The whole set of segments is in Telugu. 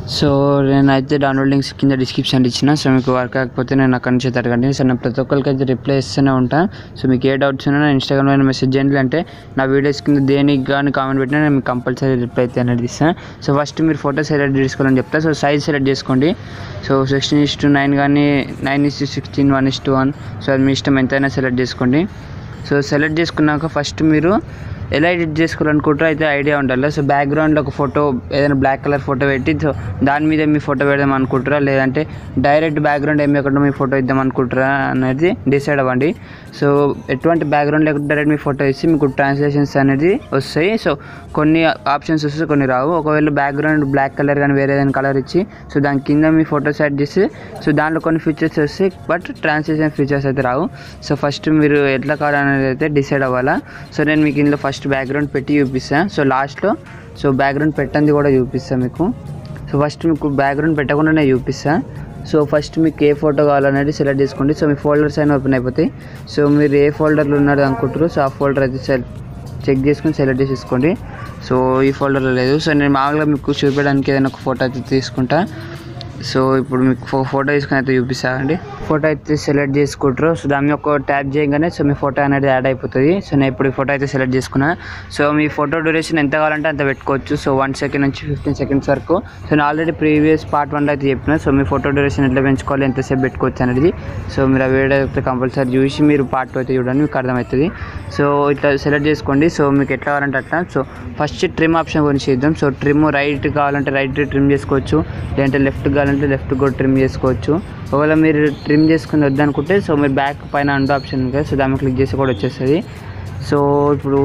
సో నేనైతే డౌన్లోడ్ లింక్స్ కింద డిస్క్రిప్షన్ ఇచ్చిన సో మీకు వర్క్ కాకపోతే నేను అక్కడి నుంచి అయితే అడగండి సో నేను ప్రతి ఒక్కరికి అయితే రిప్లై ఇస్తూనే ఉంటాను సో మీకు ఏ డౌట్స్ ఉన్నా నా ఇన్స్టాగ్రామ్లో మెసేజ్ చేయండి అంటే నా వీడియోస్ కింద దేనికి కానీ కామెంట్ పెట్టినా నేను మీకు కంపల్సరీ రిప్లై అయితే అనేది ఇస్తాను సో ఫస్ట్ మీరు ఫోటో సెలెక్ట్ చేసుకోవాలని చెప్తా సో సైజ్ సెలెక్ట్ చేసుకోండి so sixteen is to nine కానీ nine is to sixteen one is to one so అది మీ ఇష్టం ఎంతైనా సెలెక్ట్ చేసుకోండి సో సెలెక్ట్ చేసుకున్నాక ఫస్ట్ మీరు ఎలా ఎడిట్ చేసుకోవాలనుకుంటారో అయితే ఐడియా ఉండాలి సో బ్యాక్గ్రౌండ్లో ఒక ఫోటో ఏదైనా బ్లాక్ కలర్ ఫోటో పెట్టి సో దాని మీద మీ ఫోటో పెడదాం అనుకుంటారా లేదంటే డైరెక్ట్ బ్యాక్గ్రౌండ్ ఏమి లేకుండా మీ ఫోటో ఇద్దాం అనుకుంటారా అనేది డిసైడ్ అవ్వండి సో ఎటువంటి బ్యాక్గ్రౌండ్ లేకుండా డైరెక్ట్ మీ ఫోటో ఇచ్చి మీకు ట్రాన్స్లేషన్స్ అనేది వస్తాయి సో కొన్ని ఆప్షన్స్ వస్తాయి కొన్ని రావు ఒకవేళ బ్యాక్గ్రౌండ్ బ్లాక్ కలర్ కానీ వేరే ఏదైనా కలర్ ఇచ్చి సో దాని కింద మీ ఫోటో సెట్ చేసి సో దాంట్లో కొన్ని ఫీచర్స్ వస్తాయి బట్ ట్రాన్స్లేషన్ ఫీచర్స్ అయితే రావు సో ఫస్ట్ మీరు ఎట్లా కావాలనేది అయితే డిసైడ్ అవ్వాలా సో నేను మీకు ఇందులో ఫస్ట్ బ్యాక్గ్రౌండ్ పెట్టి చూపిస్తాను సో లాస్ట్లో సో బ్యాక్గ్రౌండ్ పెట్టంది కూడా చూపిస్తాను మీకు సో ఫస్ట్ మీకు బ్యాక్గ్రౌండ్ పెట్టకుండానే చూపిస్తాను సో ఫస్ట్ మీకు ఏ ఫోటో కావాలనేది సెలెక్ట్ చేసుకోండి సో మీ ఫోల్డర్స్ అయినా ఓపెన్ అయిపోతాయి సో మీరు ఏ ఫోల్డర్లో ఉన్నారు అనుకుంటారో సో ఆ ఫోల్డర్ అయితే సెల్ చెక్ చేసుకొని సెలెక్ట్ చేసేసుకోండి సో ఈ ఫోల్డర్లో లేదు సో నేను మామూలుగా మీకు చూపించడానికి ఏదైనా ఒక ఫోటో అయితే తీసుకుంటా సో ఇప్పుడు మీకు ఫో ఫోటో తీసుకొని అయితే చూపిస్తానండి ఫోటో అయితే సెలెక్ట్ చేసుకుంటారు సో దాని మీద ఒక ట్యాప్ చేయగానే సో మీ ఫోటో అనేది యాడ్ అయిపోతుంది సో నేను ఇప్పుడు ఈ ఫోటో అయితే సెలెక్ట్ చేసుకున్నా సో మీ ఫోటో డ్యూరేషన్ ఎంత కావాలంటే అంత పెట్టుకోవచ్చు సో వన్ సెకండ్ నుంచి ఫిఫ్టీన్ సెకండ్స్ వరకు సో నేను ఆల్రెడీ ప్రీవియస్ పార్ట్ వన్లో అయితే చెప్పిన సో మీ ఫోటో డ్యూరేషన్ ఎట్లా పెంచుకోవాలి ఎంతసేపు పెట్టుకోవచ్చు అనేది సో మీరు ఆ వీడియో అయితే కంపల్సరీ చూసి మీరు పార్ట్ టూ అయితే చూడండి మీకు అర్థమవుతుంది సో ఇట్లా సెలెక్ట్ చేసుకోండి సో మీకు ఎట్లా కావాలంటే అట్లా సో ఫస్ట్ ట్రిమ్ ఆప్షన్ గురించి ఇద్దాం సో ట్రిమ్ రైట్ కావాలంటే రైట్ ట్రిమ్ చేసుకోవచ్చు లేదంటే లెఫ్ట్ కావాలంటే లెఫ్ట్ కూడా ట్రిమ్ చేసుకోవచ్చు ఒకవేళ మీరు ట్రిమ్ చేసుకుని వద్దనుకుంటే సో మీరు బ్యాక్ పైన అండ్ ఆప్షన్ ఉంది కదా సో దాన్ని క్లిక్ చేసి కూడా వచ్చేస్తుంది సో ఇప్పుడు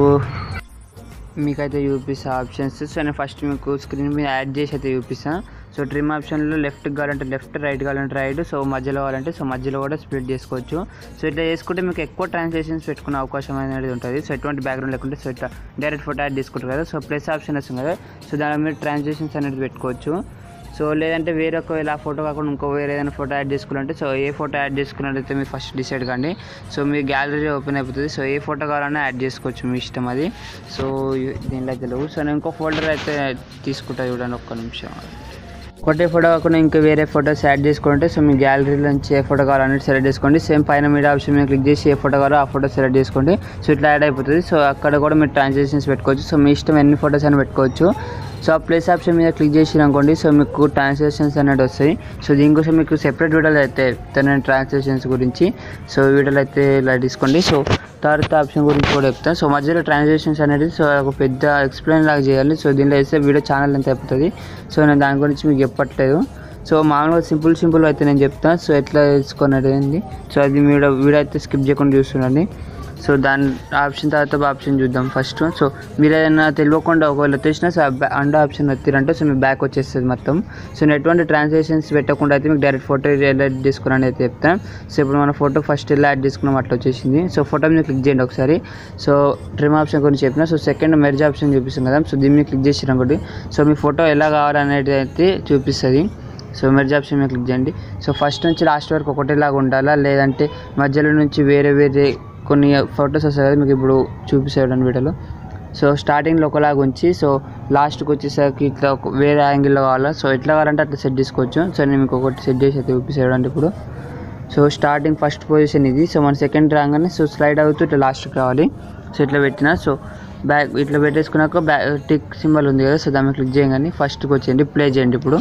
మీకైతే చూపిస్తా ఆప్షన్స్ సో నేను ఫస్ట్ మీకు స్క్రీన్ మీద యాడ్ చేసి అయితే చూపిస్తాను సో ట్రిమ్ ఆప్షన్లో లెఫ్ట్ కావాలంటే లెఫ్ట్ రైట్ కావాలంటే రైట్ సో మధ్యలో కావాలంటే సో మధ్యలో కూడా స్ప్లిట్ చేసుకోవచ్చు సో ఇట్లా చేసుకుంటే మీకు ఎక్కువ ట్రాన్స్లేషన్స్ పెట్టుకునే అవకాశం అనేది ఉంటుంది సో ఎటువంటి బ్యాక్గ్రౌండ్ లేకుంటే సో ఇట్లా డైరెక్ట్ ఫోటో యాడ్ చేసుకుంటారు కదా సో ప్లస్ ఆప్షన్ వస్తుంది కదా సో దాని మీరు ట్రాన్స్లేషన్స్ అనేది పెట్టుకోవచ్చు సో లేదంటే వేరే ఒకవేళ ఆ ఫోటో కాకుండా ఇంకో వేరే ఏదైనా ఫోటో యాడ్ చేసుకున్నట్టే సో ఏ ఫోటో యాడ్ చేసుకున్నట్టయితే మీరు ఫస్ట్ డిసైడ్ కండి సో మీ గ్యాలరీ ఓపెన్ అయిపోతుంది సో ఏ ఫోటో కావాలన్నా యాడ్ చేసుకోవచ్చు మీ ఇష్టం అది సో దీనిలో అయితే లేవు సో నేను ఇంకో ఫోల్డర్ అయితే తీసుకుంటా చూడండి ఒక్క నిమిషం ఒకటే ఫోటో కాకుండా ఇంకా వేరే ఫోటోస్ యాడ్ చేసుకుంటే సో మీ గ్యాలరీ నుంచి ఏ ఫోటో కావాలనేది సెలెక్ట్ చేసుకోండి సేమ్ పైన మీద ఆప్షన్ మీద క్లిక్ చేసి ఏ ఫోటో కావాలో ఆ ఫోటో సెలెక్ట్ చేసుకోండి సో ఇట్లా యాడ్ అయిపోతుంది సో అక్కడ కూడా మీరు ట్రాన్సాక్షన్స్ పెట్టుకోవచ్చు సో మీ ఇష్టం ఎన్ని ఫోటోస్ అయినా పెట్టుకోవచ్చు సో ఆ ప్లేస్ ఆప్షన్ మీద క్లిక్ చేసి అనుకోండి సో మీకు ట్రాన్సాక్షన్స్ అనేది వస్తాయి సో దీనికోసం మీకు సెపరేట్ వీడియోలు అయితే చెప్తాను ట్రాన్సాక్షన్స్ గురించి సో వీడియోలు అయితే ఇలా తీసుకోండి సో తర్వాత ఆప్షన్ గురించి కూడా చెప్తాను సో మధ్యలో ట్రాన్సాక్షన్స్ అనేది సో ఒక పెద్ద ఎక్స్ప్లెయిన్ లాగా చేయాలి సో దీనిలో వేస్తే వీడియో ఛానల్ ఎంత అయిపోతుంది సో నేను దాని గురించి మీకు చెప్పట్లేదు సో మామూలుగా సింపుల్ సింపుల్ అయితే నేను చెప్తాను సో ఎట్లా తెలుసుకున్నది సో అది వీడియో వీడియో అయితే స్కిప్ చేయకుండా చూస్తుండండి సో దాని ఆప్షన్ తర్వాత ఆప్షన్ చూద్దాం ఫస్ట్ సో మీరు ఏదైనా తెలియకుండా ఒకవేళ తెచ్చినా సో అండ్ ఆప్షన్ వచ్చిరంటే సో మీ బ్యాక్ వచ్చేస్తుంది మొత్తం సో నేను ఎటువంటి ట్రాన్సాక్షన్స్ పెట్టకుండా అయితే మీకు డైరెక్ట్ ఫోటో ఎలా యాడ్ చేసుకున్నాను అయితే చెప్తాను సో ఇప్పుడు మన ఫోటో ఫస్ట్ ఎలా యాడ్ చేసుకున్నాం అట్లా వచ్చేసింది సో ఫోటో మీద క్లిక్ చేయండి ఒకసారి సో ట్రిమ్ ఆప్షన్ గురించి చెప్పిన సో సెకండ్ మెర్జ్ ఆప్షన్ చూపిస్తుంది కదా సో దీని మీద క్లిక్ చేసిన ఒకటి సో మీ ఫోటో ఎలా కావాలనేది అయితే చూపిస్తుంది సో మెర్జ్ ఆప్షన్ మీద క్లిక్ చేయండి సో ఫస్ట్ నుంచి లాస్ట్ వరకు ఒకటేలాగా ఉండాలా లేదంటే మధ్యలో నుంచి వేరే వేరే కొన్ని ఫొటోస్ వస్తాయి కదా మీకు ఇప్పుడు చూపిస్తాడు వీడియోలో సో స్టార్టింగ్లో ఒకలాగా ఉంచి సో లాస్ట్కి వచ్చేసరికి ఇట్లా ఒక వేరే యాంగిల్లో కావాలా సో ఎట్లా కావాలంటే అట్లా సెట్ చేసుకోవచ్చు సో నేను మీకు ఒకటి సెట్ చేసి అయితే చూపిస్తాడు అంటే ఇప్పుడు సో స్టార్టింగ్ ఫస్ట్ పొజిషన్ ఇది సో మన సెకండ్ రాగానే సో స్లైడ్ అవుతూ ఇట్లా లాస్ట్కి రావాలి సో ఇట్లా పెట్టిన సో బ్యాక్ ఇట్లా పెట్టేసుకున్నాక బ్యాక్ టిక్ సింబల్ ఉంది కదా సో దాని మీద క్లిక్ చేయగానే ఫస్ట్కి వచ్చేయండి ప్లే చేయండి ఇప్పుడు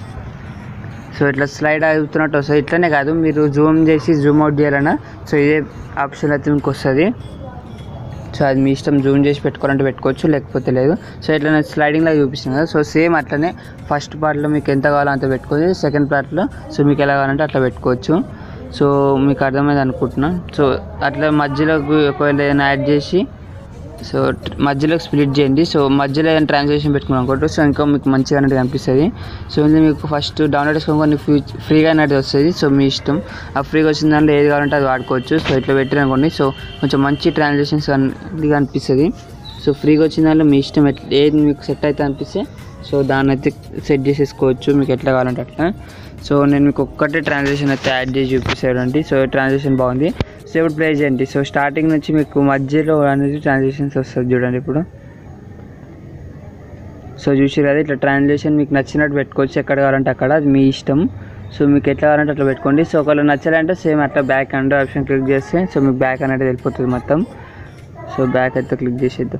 సో ఇట్లా స్లైడ్ అవుతున్నట్టు వస్తుంది ఇట్లనే కాదు మీరు జూమ్ చేసి జూమ్ అవుట్ చేయాలన్నా సో ఇదే ఆప్షన్ అయితే మీకు వస్తుంది సో అది మీ ఇష్టం జూమ్ చేసి పెట్టుకోవాలంటే పెట్టుకోవచ్చు లేకపోతే లేదు సో ఇట్లా నేను స్లైడింగ్లో చూపిస్తాను కదా సో సేమ్ అట్లనే ఫస్ట్ పార్ట్లో మీకు ఎంత కావాలో అంత పెట్టుకోవచ్చు సెకండ్ పార్ట్లో సో మీకు ఎలా కావాలంటే అట్లా పెట్టుకోవచ్చు సో మీకు అర్థమైంది అనుకుంటున్నా సో అట్లా మధ్యలో ఒకవేళ ఏదైనా యాడ్ చేసి సో మధ్యలో స్ప్లిట్ చేయండి సో మధ్యలో ఏదైనా ట్రాన్సాక్షన్ పెట్టుకున్నాం అనుకోండి సో ఇంకా మీకు మంచిగా అనేది కనిపిస్తుంది సో ఇది మీకు ఫస్ట్ డౌన్లోడ్ చేసుకోవాలి ఫ్రీ ఫ్రీగా అనేది వస్తుంది సో మీ ఇష్టం ఆ ఫ్రీగా వచ్చిన దాంట్లో ఏది కావాలంటే అది వాడుకోవచ్చు సో ఇట్లా పెట్టిరనుకోండి సో కొంచెం మంచి ట్రాన్సాక్షన్స్ అనేది కనిపిస్తుంది సో ఫ్రీగా వచ్చిన దాంట్లో మీ ఇష్టం ఎట్లా ఏది మీకు సెట్ అయితే అనిపిస్తే సో దాన్ని అయితే సెట్ చేసేసుకోవచ్చు మీకు ఎట్లా కావాలంటే అట్లా సో నేను మీకు ఒక్కటే ట్రాన్సాక్షన్ అయితే యాడ్ చేసి చూపిస్తాడు అండి సో ట్రాన్సాక్షన్ బాగుంది సో ఇప్పుడు ప్లే చేయండి సో స్టార్టింగ్ నుంచి మీకు మధ్యలో అనేది ట్రాన్సాక్షన్స్ వస్తుంది చూడండి ఇప్పుడు సో చూసి కదా ఇట్లా ట్రాన్స్లేషన్ మీకు నచ్చినట్టు పెట్టుకోవచ్చు ఎక్కడ కావాలంటే అక్కడ అది మీ ఇష్టం సో మీకు ఎట్లా కావాలంటే అట్లా పెట్టుకోండి సో ఒకవేళ నచ్చాలంటే సేమ్ అట్లా బ్యాక్ అండ్ ఆప్షన్ క్లిక్ చేస్తే సో మీకు బ్యాక్ అనేది వెళ్ళిపోతుంది మొత్తం సో బ్యాక్ అయితే క్లిక్ చేసేద్దాం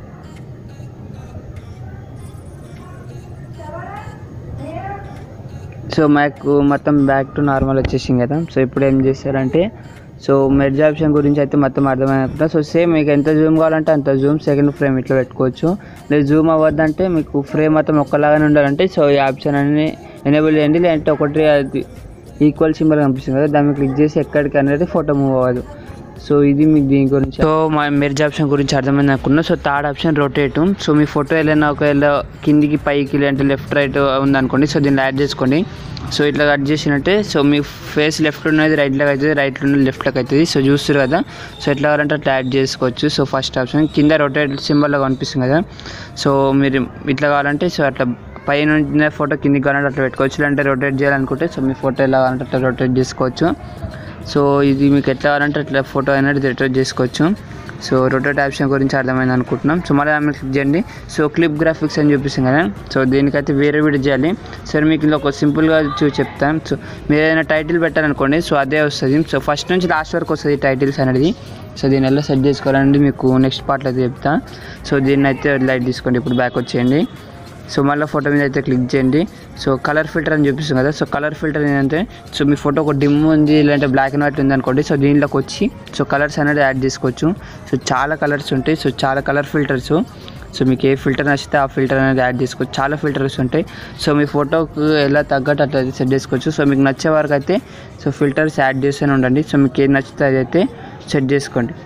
సో మాకు మొత్తం బ్యాక్ టు నార్మల్ వచ్చేసింది కదా సో ఇప్పుడు ఏం చేశారంటే సో మెర్జ్ ఆప్షన్ గురించి అయితే మొత్తం అర్థమైనట్టు సో సేమ్ మీకు ఎంత జూమ్ కావాలంటే అంత జూమ్ సెకండ్ ఫ్రేమ్ ఇట్లా పెట్టుకోవచ్చు లేదు జూమ్ అవ్వద్దంటే మీకు ఫ్రేమ్ మొత్తం ఒక్కలాగానే ఉండాలంటే సో ఈ ఆప్షన్ అన్ని ఎనేబుల్ చేయండి లేదంటే ఒకటి అది ఈక్వల్ సింబల్ కనిపిస్తుంది కదా దాన్ని క్లిక్ చేసి ఎక్కడికి అనేది ఫోటో మూవ్ అవ్వదు సో ఇది మీకు దీని గురించి సో మా మెర్జ్ ఆప్షన్ గురించి అర్థమైంది అనుకున్నా so third option rotate so మీ ఫోటో ఏదైనా ఒకవేళ కిందికి పైకి లేదంటే లెఫ్ట్ రైట్ ఉందనుకోండి సో దీన్ని యాడ్ చేసుకోండి సో ఇట్లా కట్ చేసినట్టే సో మీ ఫేస్ లెఫ్ట్ ఉన్నది రైట్లోకి అవుతుంది రైట్లో ఉన్నది లెఫ్ట్లోకి అవుతుంది సో చూస్తారు కదా సో ఎట్లా కావాలంటే అట్లా యాడ్ చేసుకోవచ్చు సో ఫస్ట్ ఆప్షన్ కింద రొటేట్ సింబల్లో కనిపిస్తుంది కదా సో మీరు ఇట్లా కావాలంటే సో అట్లా పైన ఉన్న ఫోటో కిందికి కావాలంటే అట్లా పెట్టుకోవచ్చు లేదంటే రొటేట్ చేయాలనుకుంటే సో మీ ఫోటో ఎలా కావాలంటే అట్లా రొటేట్ చేసుకోవచ్చు సో ఇది మీకు ఎట్లా కావాలంటే అట్లా ఫోటో అనేది రొటేట్ చేసుకోవచ్చు సో రొటేట్ ఆప్షన్ గురించి అర్థమైంది అనుకుంటున్నాం సో మళ్ళీ ఆమె క్లిక్ చేయండి సో క్లిప్ గ్రాఫిక్స్ అని చూపిస్తుంది కదా సో దీనికైతే వేరే వీడియో చేయాలి సరే మీకు ఇలా ఒక సింపుల్గా చూ చెప్తాను సో మీరు ఏదైనా టైటిల్ పెట్టారనుకోండి సో అదే వస్తుంది సో ఫస్ట్ నుంచి లాస్ట్ వరకు వస్తుంది టైటిల్స్ అనేది సో దీన్ని ఎలా సెట్ చేసుకోవాలండి మీకు నెక్స్ట్ పార్ట్లో అయితే చెప్తా సో దీన్ని అయితే లైట్ తీసుకోండి ఇప్పుడు బ్యాక్ వచ్చేయండి సో మళ్ళీ ఫోటో మీద అయితే క్లిక్ చేయండి సో కలర్ ఫిల్టర్ అని చూపిస్తుంది కదా సో కలర్ ఫిల్టర్ ఏంటంటే సో మీ ఫోటో ఒక డిమ్ ఉంది లేదంటే బ్లాక్ అండ్ వైట్ ఉంది అనుకోండి సో దీనిలోకి వచ్చి సో కలర్స్ అనేది యాడ్ చేసుకోవచ్చు సో చాలా కలర్స్ ఉంటాయి సో చాలా కలర్ ఫిల్టర్స్ సో మీకు ఏ ఫిల్టర్ నచ్చితే ఆ ఫిల్టర్ అనేది యాడ్ చేసుకోవచ్చు చాలా ఫిల్టర్స్ ఉంటాయి సో మీ ఫోటోకు ఎలా తగ్గట్టు అట్లా సెట్ చేసుకోవచ్చు సో మీకు నచ్చే వరకు అయితే సో ఫిల్టర్స్ యాడ్ చేస్తూనే ఉండండి సో మీకు ఏది నచ్చితే అదైతే సెట్ చేసుకోండి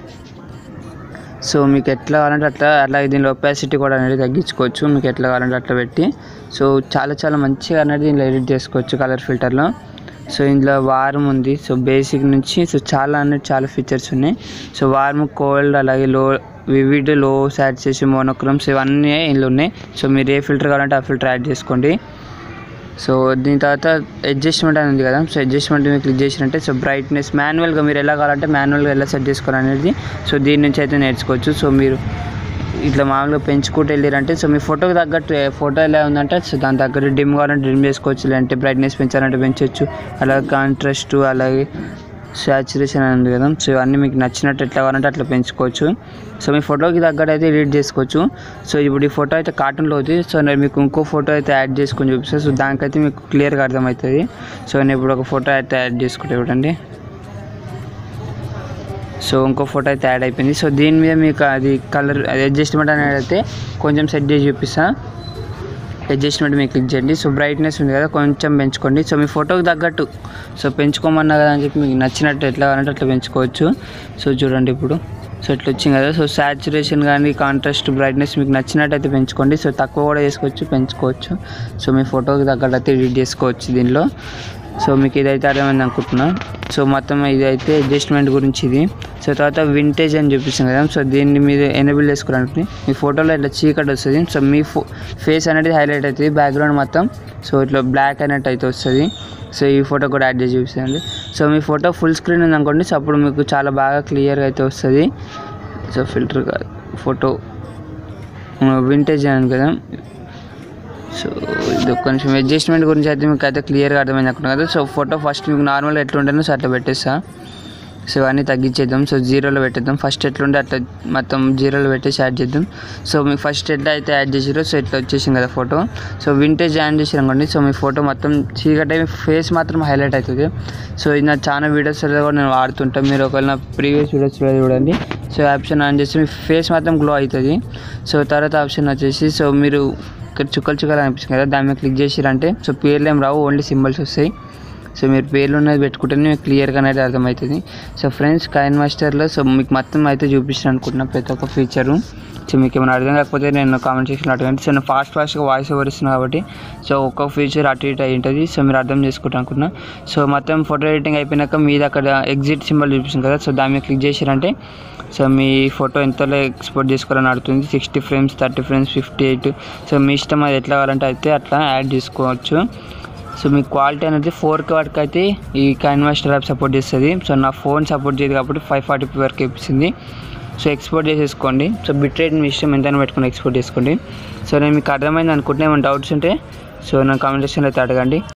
సో మీకు ఎట్లా కావాలంటే అట్లా అట్లాగే దీనిలో ఒపాసిటీ కూడా అనేది తగ్గించుకోవచ్చు మీకు ఎట్లా కావాలంటే అట్లా పెట్టి సో చాలా చాలా మంచిగా అనేది దీనిలో ఎడిట్ చేసుకోవచ్చు కలర్ ఫిల్టర్లో సో ఇందులో వార్మ్ ఉంది సో బేసిక్ నుంచి సో చాలా అనేది చాలా ఫీచర్స్ ఉన్నాయి సో వార్మ్ కోల్డ్ అలాగే లో వివిడ్ లో సాటిస్ఫేషన్ మోనోక్రోమ్స్ ఇవన్నీ ఇందులో ఉన్నాయి సో మీరు ఏ ఫిల్టర్ కావాలంటే ఆ ఫిల్టర్ యాడ్ చేసుకోండి సో దీని తర్వాత అడ్జస్ట్మెంట్ అని ఉంది కదా సో అడ్జస్ట్మెంట్ మీద క్లిక్ చేసినట్టే సో బ్రైట్నెస్ మాన్యువల్గా మీరు ఎలా కావాలంటే మాన్యువల్గా ఎలా సెట్ చేసుకోవాలనేది సో దీని నుంచి అయితే నేర్చుకోవచ్చు సో మీరు ఇట్లా మామూలుగా పెంచుకుంటూ వెళ్ళారంటే సో మీ ఫోటోకి తగ్గట్టు ఫోటో ఎలా ఉందంటే సో దాని తగ్గట్టు డిమ్ కావాలంటే డిమ్ చేసుకోవచ్చు లేదంటే బ్రైట్నెస్ పెంచాలంటే పెంచవచ్చు అలాగే కాంట్రాస్ట్ అలాగే సాచురేషన్ అని ఉంది కదా సో ఇవన్నీ మీకు నచ్చినట్టు ఎట్లా కావాలంటే అట్లా పెంచుకోవచ్చు సో మీ ఫోటోకి తగ్గట్టు అయితే ఎడిట్ చేసుకోవచ్చు సో ఇప్పుడు ఈ ఫోటో అయితే కార్టూన్లో అవుతుంది సో నేను మీకు ఇంకో ఫోటో అయితే యాడ్ చేసుకొని చూపిస్తాను సో దానికైతే మీకు క్లియర్గా అర్థమవుతుంది సో నేను ఇప్పుడు ఒక ఫోటో అయితే యాడ్ చేసుకుంటే చూడండి సో ఇంకో ఫోటో అయితే యాడ్ అయిపోయింది సో దీని మీద మీకు అది కలర్ అది అడ్జస్ట్మెంట్ అనేది అయితే కొంచెం సెట్ చేసి చూపిస్తా అడ్జస్ట్మెంట్ మీకు క్లిక్ చేయండి సో బ్రైట్నెస్ ఉంది కదా కొంచెం పెంచుకోండి సో మీ ఫోటోకి తగ్గట్టు సో పెంచుకోమన్నా కదా అని చెప్పి మీకు నచ్చినట్టు ఎట్లా కావాలంటే అట్లా పెంచుకోవచ్చు సో చూడండి ఇప్పుడు సో ఇట్లా వచ్చింది కదా సో సాచురేషన్ కానీ కాంట్రాస్ట్ బ్రైట్నెస్ మీకు నచ్చినట్టు అయితే పెంచుకోండి సో తక్కువ కూడా చేసుకోవచ్చు పెంచుకోవచ్చు సో మీ ఫోటోకి తగ్గట్టు అయితే ఎడిట్ చేసుకోవచ్చు దీనిలో సో మీకు ఇదైతే అర్థమైంది అనుకుంటున్నా సో మొత్తం ఇదైతే అడ్జస్ట్మెంట్ గురించి ఇది సో తర్వాత వింటేజ్ అని చూపిస్తుంది కదా సో దీన్ని మీరు ఎనేబుల్ చేసుకోవడానికి మీ ఫోటోలో ఇట్లా చీకటి వస్తుంది సో మీ ఫో ఫేస్ అనేది హైలైట్ అవుతుంది బ్యాక్గ్రౌండ్ మొత్తం సో ఇట్లా బ్లాక్ అన్నట్టు అయితే వస్తుంది సో ఈ ఫోటో కూడా యాడ్ చేసి చూపిస్తుంది సో మీ ఫోటో ఫుల్ స్క్రీన్ ఉంది అనుకోండి సో అప్పుడు మీకు చాలా బాగా క్లియర్గా అయితే వస్తుంది సో ఫిల్టర్ కాదు ఫోటో వింటేజ్ అని కదా సో ఇది ఒక్క నిమిషం అడ్జస్ట్మెంట్ గురించి అయితే మీకు అయితే క్లియర్గా అర్థమైంది అనుకున్నాను కదా సో ఫోటో ఫస్ట్ మీకు నార్మల్గా ఎట్లా ఉంటుందో సో అట్లా పెట్టేస్తా సో ఇవన్నీ తగ్గించేద్దాం సో జీరోలో పెట్టేద్దాం ఫస్ట్ ఎట్లుంటే అట్లా మొత్తం జీరోలో పెట్టేసి యాడ్ చేద్దాం సో మీకు ఫస్ట్ ఎట్లా అయితే యాడ్ చేసారో సో ఇట్లా వచ్చేసింది కదా ఫోటో సో వింటేజ్ యాడ్ చేసారు అనుకోండి సో మీ ఫోటో మొత్తం చీకటి మీ ఫేస్ మాత్రం హైలైట్ అవుతుంది సో ఇది నా చాలా వీడియోస్లో కూడా నేను వాడుతుంటాను మీరు ఒకవేళ నా ప్రీవియస్ వీడియోస్లో చూడండి సో ఆప్షన్ ఆన్ చేసి మీ ఫేస్ మాత్రం గ్లో అవుతుంది సో తర్వాత ఆప్షన్ వచ్చేసి సో మీరు ఇక్కడ చుక్కలు చుక్కలు అనిపిస్తుంది కదా దాని మీద క్లిక్ చేసిరంటే సో పేర్లు ఏం రావు ఓన్లీ సింబల్స్ వస్తాయి సో మీరు పేర్లు ఉన్నది పెట్టుకుంటేనే మీకు క్లియర్గా అనేది అర్థమవుతుంది సో ఫ్రెండ్స్ కైన్ మాస్టర్లో సో మీకు మొత్తం అయితే చూపిస్తాను అనుకుంటున్నా ప్రతి ఒక్క ఫీచరు సో మీకు ఏమైనా అర్థం కాకపోతే నేను కామెంట్ సెక్షన్లో అడగండి సో నేను ఫాస్ట్ ఫాస్ట్గా వాయిస్ ఓవర్ ఇస్తున్నాను కాబట్టి సో ఒక్కొక్క ఫీచర్ అటు ఇటు అయి ఉంటుంది సో మీరు అర్థం చేసుకుంటాను అనుకున్నా సో మొత్తం ఫోటో ఎడిటింగ్ అయిపోయినాక మీది అక్కడ ఎగ్జిట్ సింబల్ చూపిస్తుంది కదా సో దాని మీద క్లిక్ చేసారంటే సో మీ ఫోటో ఎంతలో ఎక్స్పోర్ట్ చేసుకోవాలని అడుగుతుంది sixty frames thirty frames fifty eight so మీ ఇష్టం అది ఎట్లా కావాలంటే అయితే అట్లా యాడ్ చేసుకోవచ్చు సో మీ క్వాలిటీ అనేది ఫోర్ కే వరకు అయితే ఈ కైన్ మాస్టర్ యాప్ సపోర్ట్ చేస్తుంది సో నా ఫోన్ సపోర్ట్ చేయదు కాబట్టి ఫైవ్ ఫార్టీ వరకు ఇప్పించింది సో ఎక్స్పోర్ట్ చేసేసుకోండి సో బిట్ రేట్ మీ ఇష్టం ఎంతైనా పెట్టుకొని ఎక్స్పోర్ట్ చేసుకోండి సో నేను మీకు అర్థమైంది అనుకుంటే ఏమైనా డౌట్స్ ఉంటే సో నా కామెంట్ సెక్షన్లో అయితే అడగండి